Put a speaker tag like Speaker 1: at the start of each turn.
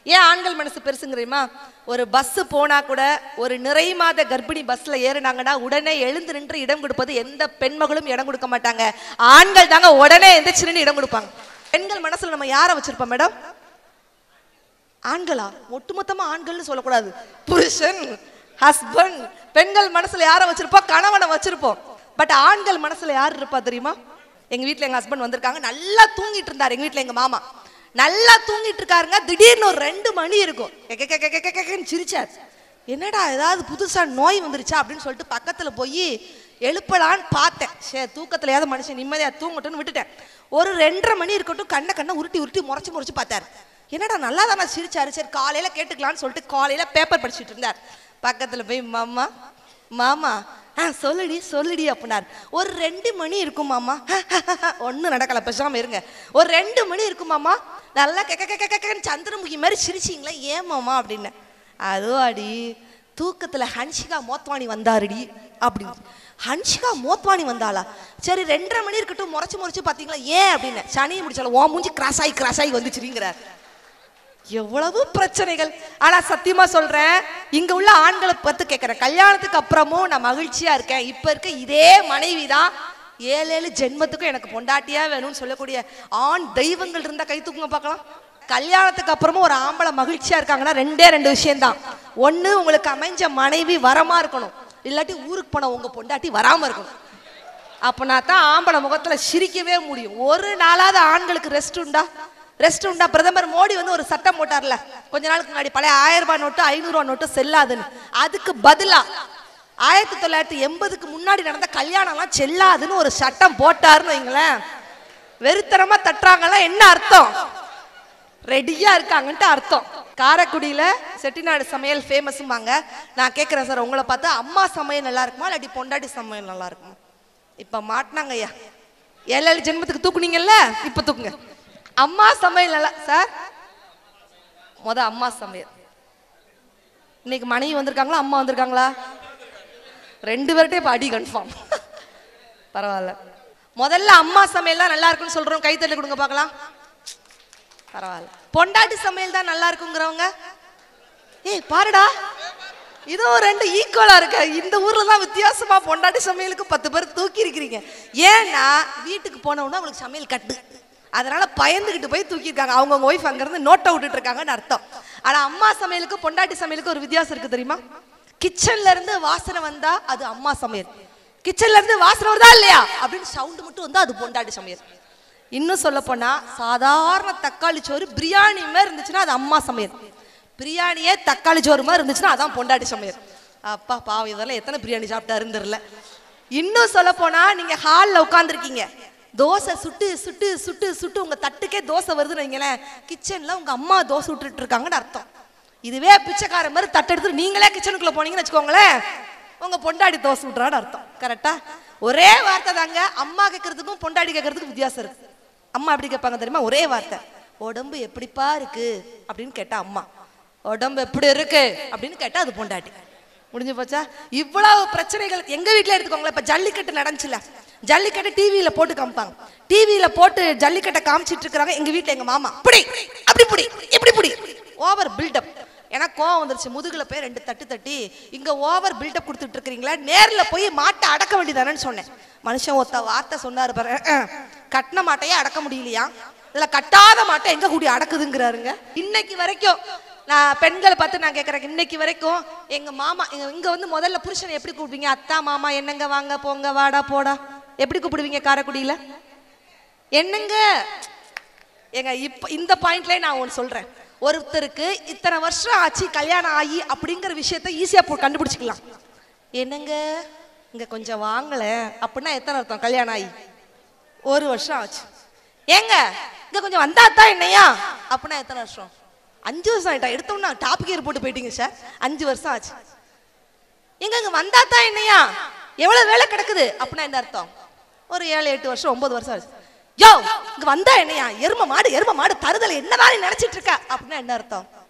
Speaker 1: ஏன் ஆண்கள் மனசு பெருசுங்கிறீமா ஒரு பஸ் போனா கூட ஒரு நிறை மாத கர்ப்பிணி பஸ்ல ஏறினாங்கன்னா உடனே எழுந்து நின்று இடம் கொடுப்பது எந்த பெண்மகளும் இடம் கொடுக்க மாட்டாங்க ஆண்கள் தாங்க உடனே எந்திரிச்சு நின்று இடம் கொடுப்பாங்க பெண்கள் மனசுல நம்ம யாரை வச்சிருப்போம் மேடம் ஆண்களா ஒட்டுமொத்தமா ஆண்கள்னு சொல்லக்கூடாது புருஷன் ஹஸ்பண்ட் பெண்கள் மனசுல யாரை வச்சிருப்போம் கணவனை வச்சிருப்போம் பட் ஆண்கள் மனசுல யார் இருப்பா தெரியுமா எங்க வீட்ல எங்க ஹஸ்பண்ட் வந்திருக்காங்க நல்லா தூங்கிட்டு இருந்தார் எங்க வீட்ல எங்க மாமா நல்லா தூங்கிட்டு இருக்காருங்க திடீர்னு ஒரு ரெண்டு மணி இருக்கும் கெக்க கெக்க கெக்க கெக்கன்னு சிரிச்சார் என்னடா ஏதாவது புதுசா நோய் வந்துருச்சா அப்படின்னு சொல்லிட்டு பக்கத்துல போய் எழுப்பலான்னு பார்த்தேன் சே தூக்கத்துலயாவது மனுஷன் நிம்மதியா தூங்கட்டும்னு விட்டுட்டேன் ஒரு ரெண்டரை மணி இருக்கட்டும் கண்ணை கண்ணை உருட்டி உருட்டி முறைச்சு முறைச்சு பார்த்தாரு என்னடா நல்லா தானே சிரிச்சாரு சரி காலையில கேட்டுக்கலாம்னு சொல்லிட்டு காலையில பேப்பர் படிச்சுட்டு இருந்தார் பக்கத்துல போய் மாமா மாமா ஆ சொல்லுடி சொல்லுடி அப்படின்னார் ஒரு ரெண்டு மணி இருக்கும் மாமா ஒன்றும் நடக்கல பேசாம இருங்க ஒரு ரெண்டு மணி இருக்கும் மாமா நல்லா கெக்க கெக்க கெக்கன்னு சந்திரமுகி மாதிரி சிரிச்சிங்களே ஏன் மாமா அப்படின்னேன் அதோ அடி தூக்கத்துல ஹன்ஷிகா மோத்வானி வந்தாருடி அப்படின்னு ஹன்ஷிகா மோத்வானி வந்தாளா சரி ரெண்டரை மணி இருக்கட்டும் முறைச்சு முறைச்சு பார்த்தீங்களா ஏன் அப்படின்னு சனியை முடிச்சாலும் ஓ மூஞ்சி கிராஸ் ஆகி கிராஸ் ஆகி வந்துச்சுங்கிறார் எவ்வளவு பிரச்சனைகள் ஆனா சத்தியமா சொல்றேன் இங்க உள்ள ஆண்களை பத்தி கேட்கிறேன் கல்யாணத்துக்கு அப்புறமும் நான் மகிழ்ச்சியா இருக்கேன் இப்ப இருக்க இதே மனைவி தான் ஏழு ஏழு ஜென்மத்துக்கும் எனக்கு பொண்டாட்டியா வேணும்னு சொல்லக்கூடிய ஆண் தெய்வங்கள் இருந்தா கை தூக்குங்க பார்க்கலாம் கல்யாணத்துக்கு அப்புறமும் ஒரு ஆம்பளை மகிழ்ச்சியா இருக்காங்கன்னா ரெண்டே ரெண்டு விஷயம்தான் ஒண்ணு உங்களுக்கு அமைஞ்ச மனைவி வரமா இருக்கணும் இல்லாட்டி ஊருக்கு போன உங்க பொண்டாட்டி வராம இருக்கணும் அப்பனா தான் ஆம்பளை முகத்துல சிரிக்கவே முடியும் ஒரு நாளாவது ஆண்களுக்கு ரெஸ்ட் உண்டா ரெஸ்ட் உண்டா பிரதமர் மோடி வந்து ஒரு சட்டம் போட்டார்ல கொஞ்ச நாளுக்கு முன்னாடி பழைய ஆயிரம் ரூபாய் நோட்டு ஐநூறு ரூபாய் நோட்டு செல்லாதுன்னு அதுக்கு பதிலா ஆயிரத்தி தொள்ளாயிரத்தி எண்பதுக்கு முன்னாடி நடந்த கல்யாணம்லாம் செல்லாதுன்னு ஒரு சட்டம் போட்டாருன்னு வைங்களேன் வெறித்தனமா தட்டுறாங்கன்னா என்ன அர்த்தம் ரெடியா இருக்காங்கன்ட்டு அர்த்தம் காரைக்குடியில செட்டிநாடு சமையல் ஃபேமஸ்மாங்க நான் கேட்குறேன் சார் உங்களை பார்த்தா அம்மா சமையல் நல்லா இருக்குமா இல்லாட்டி பொண்டாட்டி சமையல் நல்லா இருக்குமா இப்ப மாட்டினாங்க ஐயா ஏழு ஏழு ஜென்மத்துக்கு தூக்குனீங்கல்ல இப்ப தூக்குங்க அம்மா சமையல் நல்லா சார் முத அம்மா சமையல் இன்னைக்கு மனைவி வந்திருக்காங்களா அம்மா வந்திருக்காங்களா ரெண்டு பேர்கிட்டே இப்போ அடி கன்ஃபார்ம் பரவாயில்ல முதல்ல அம்மா சமையல் தான் நல்லா இருக்குன்னு சொல்றோம் கைத்தள்ளி கொடுங்க பார்க்கலாம் பரவாயில்ல பொண்டாட்டி சமையல் தான் நல்லா இருக்குங்கிறவங்க ஏய் பாருடா இதுவும் ரெண்டு ஈக்குவலா இருக்க இந்த ஊர்ல தான் வித்தியாசமா பொண்டாட்டி சமையலுக்கு பத்து பேர் தூக்கி இருக்கிறீங்க ஏன்னா வீட்டுக்கு போன உடனே அவங்களுக்கு சமையல் கட்டு அதனால பயந்துகிட்டு போய் தூக்கியிருக்காங்க அவங்கவுங்க ஒய்ஃப் அங்கிருந்து நோட்டை விட்டுட்டு இருக்காங்கன்னு அர்த்தம் ஆனா அம்மா சமையலுக்கு பொண்டாட்டி சமையலுக்கு ஒரு வித்தியாசம் இருக்கு தெரியுமா கிச்சன்ல இருந்து வாசனை வந்தா அது அம்மா சமையல் கிச்சன்ல இருந்து வாசனை வருதா இல்லையா அப்படின்னு சவுண்ட் மட்டும் வந்தா அது பொண்டாட்டி சமையல் இன்னும் சொல்ல போனா சாதாரண தக்காளி சோறு பிரியாணி மாதிரி இருந்துச்சுன்னா அது அம்மா சமையல் பிரியாணியே தக்காளி சோறு மாதிரி இருந்துச்சுன்னா அதான் பொண்டாட்டி சமையல் அப்பா பாவம் இதெல்லாம் எத்தனை பிரியாணி சாப்பிட்டாருன்னு தெரியல இன்னும் சொல்ல போனா நீங்க ஹாலில் உட்காந்துருக்கீங்க தோசை சுட்டு சுட்டு சுட்டு சுட்டு உங்க தட்டுக்கே தோசை வருதுன்னு வைங்களேன் கிச்சன்ல உங்க அம்மா தோசை விட்டுட்டு இருக்காங்கன்னு அர்த்தம் இதுவே பிச்சைக்கார மாதிரி தட்டு எடுத்து நீங்களே கிச்சனுக்குள்ள போனீங்கன்னு வச்சுக்கோங்களேன் உங்க பொண்டாடி தோசை விட்றான்னு அர்த்தம் கரெக்டா ஒரே வார்த்தை தாங்க அம்மா கேட்கறதுக்கும் பொண்டாடி கேட்கறதுக்கும் வித்தியாசம் இருக்கு அம்மா எப்படி கேட்பாங்க தெரியுமா ஒரே வார்த்தை உடம்பு எப்படிப்பா இருக்கு அப்படின்னு கேட்டா அம்மா உடம்பு எப்படி இருக்கு அப்படின்னு கேட்டா அது பொண்டாட்டி முடிஞ்சு போச்சா இவ்வளவு பிரச்சனைகள் எங்க வீட்ல எடுத்துக்கோங்களேன் இப்ப ஜல்லிக்கட்டு நடந்துச்சுல ஜல்லிக்கட்டு டிவியில போட்டு காமிப்பாங்க டிவியில போட்டு ஜல்லிக்கட்டை காமிச்சிட்டு இருக்கிறாங்க எங்க வீட்ல எங்க மாமா புடி அப்படி புடி இப்படி புடி ஓவர் பில்டப் எனக்கு கோவம் வந்துருச்சு முதுகுல போய் ரெண்டு தட்டு தட்டி இங்க ஓவர் பில்டப் கொடுத்துட்டு இருக்கிறீங்களா நேர்ல போய் மாட்டை அடக்க வேண்டியதானேன்னு சொன்னேன் மனுஷன் ஒத்த வார்த்தை சொன்னாரு பாரு அஹ், கட்டின மாட்டையே அடக்க முடியலையா இதுல கட்டாத மாட்டை எங்க கூடி அடக்குதுங்கிறாருங்க இன்னைக்கு வரைக்கும் நான் பெண்களை பார்த்து நான் கேட்குறேன் இன்னைக்கு வரைக்கும் எங்க மாமா எங்க இங்க வந்து முதல்ல புருஷனை எப்படி கூப்பிடுவீங்க அத்தா மாமா என்னங்க வாங்க போங்க வாடா போடா எப்படி கூப்பிடுவீங்க காரைக்குடியில என்னங்க ஏங்க இப்ப இந்த பாயிண்ட்லயே நான் ஒன்று சொல்றேன் ஒருத்தருக்கு இத்தனை வருஷம் ஆச்சு கல்யாணம் ஆகி அப்படிங்கிற விஷயத்த ஈஸியா போ கண்டுபிடிச்சிக்கலாம் என்னங்க இங்க கொஞ்சம் வாங்கல அப்படின்னா எத்தனை அர்த்தம் கல்யாணம் ஆகி ஒரு வருஷம் ஆச்சு ஏங்க இங்க கொஞ்சம் வந்தாத்தா என்னையா அப்படின்னா எத்தனை வருஷம் அஞ்சு வருஷம் ஆயிட்டா எடுத்தோம்னா டாபிக் ஏர் போட்டு போயிட்டீங்க சார் அஞ்சு வருஷம் ஆச்சு எங்க இங்க வந்தாத்தா என்னையா எவ்வளவு வேலை கிடக்குது அப்படின்னா என்ன அர்த்தம் ஒரு ஏழு எட்டு வருஷம் ஒன்பது வருஷம் ஆச்சு யோ இங்க வந்தா என்னையா எரும மாடு எரும மாடு தருதலை என்னதான் நீ நினைச்சிட்டு இருக்க அப்படின்னா என்ன அர்த்தம்